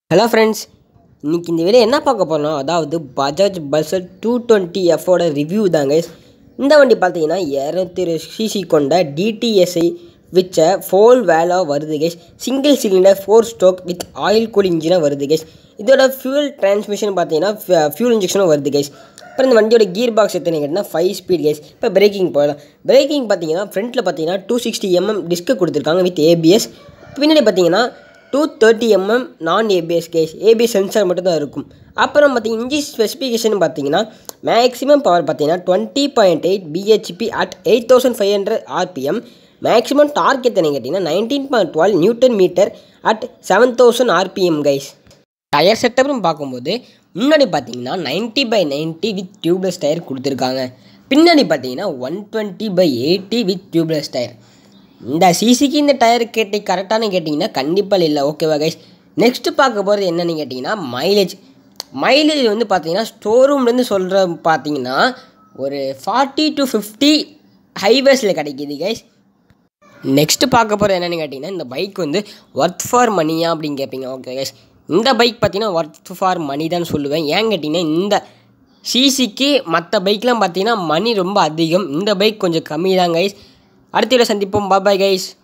hello friends இன்னைக்கு இந்த video என்ன பார்க்க போகிறோம் அதாவது பஜாஜ் பல்சர் டூ டுவெண்ட்டி எஃபோட ரிவ்யூ தாங்க இந்த வண்டி பார்த்தீங்கன்னா இரநூத்தி சிசி கொண்ட டிடிஎஸ்ஐ விச்ச ஃபோல் வேலாக வருது guys single cylinder four stroke with oil cool இன்ஜினாக வருது கேஸ் இதோட ஃபியூல் டிரான்ஸ்மிஷன் பார்த்தீங்கன்னா ஃபியூல் இன்ஜெக்ஷனும் வருது கேஸ் அப்புறம் இந்த வண்டியோட கீர் பாக்ஸ் எத்தனை கேட்டிங்கன்னா ஃபைவ் ஸ்பீட் கேஸ் இப்போ பிரேக்கிங் போகலாம் பிரேக்கிங் பார்த்தீங்கன்னா ஃப்ரண்ட்டில் பார்த்தீங்கன்னா டூ சிக்ஸ்டி எம்எம் டிஸ்க்கு கொடுத்துருக்காங்க வித் ஏபிஎஸ் பின்னாடி பார்த்தீங்கன்னா two thirty MM non ABS guys ABS sensor மட்டும் தான் இருக்கும் அப்புறம் பார்த்தீங்கன்னா இன்ஜின் ஸ்பெசிஃபிகேஷன் பார்த்தீங்கன்னா மேக்ஸிமம் பவர் பார்த்தீங்கன்னா twenty point eight BHP at eight thousand five hundred RPM maximum torque எத்தனை கேட்டிங்கன்னா nineteen point twelve newton metre at seven thousand RPM guys tyre செட்டப்னு பார்க்கும்போது முன்னாடி பார்த்தீங்கன்னா ninety by ninety with tubeless tyre கொடுத்துருக்காங்க பின்னாடி பார்த்தீங்கன்னா one twenty by eighty with tubeless tyre இந்த சிசிக்கு இந்த டயர் கேட்டி கரெக்டானு கேட்டிங்கன்னா கண்டிப்பாக இல்லை ஓகேவா கைஸ் நெக்ஸ்ட்டு பார்க்க போகிறது என்னென்னு கேட்டிங்கன்னா மைலேஜ் மைலேஜ் வந்து பார்த்தீங்கன்னா ஸ்டோரூம்லேருந்து சொல்கிற பார்த்தீங்கன்னா ஒரு ஃபார்ட்டி டு ஃபிஃப்டி ஹைவேஸில் கிடைக்கிது கைஸ் நெக்ஸ்ட்டு பார்க்க போகிறது என்னென்னு கேட்டிங்கன்னா இந்த பைக் வந்து ஒர்த் ஃபார் மணியா அப்படின்னு கேட்பீங்க ஓகே கைஸ் இந்த பைக் பார்த்தீங்கன்னா ஒர்த் ஃபார் மணி தான் சொல்லுவேன் ஏன் கேட்டிங்கன்னா இந்த சிசிக்கு மற்ற பைக்லாம் பார்த்தீங்கன்னா மணி ரொம்ப அதிகம் இந்த பைக் கொஞ்சம் கம்மி தான் கைஸ் அடுத்த சந்திப்போம் பாபாய் கைஸ்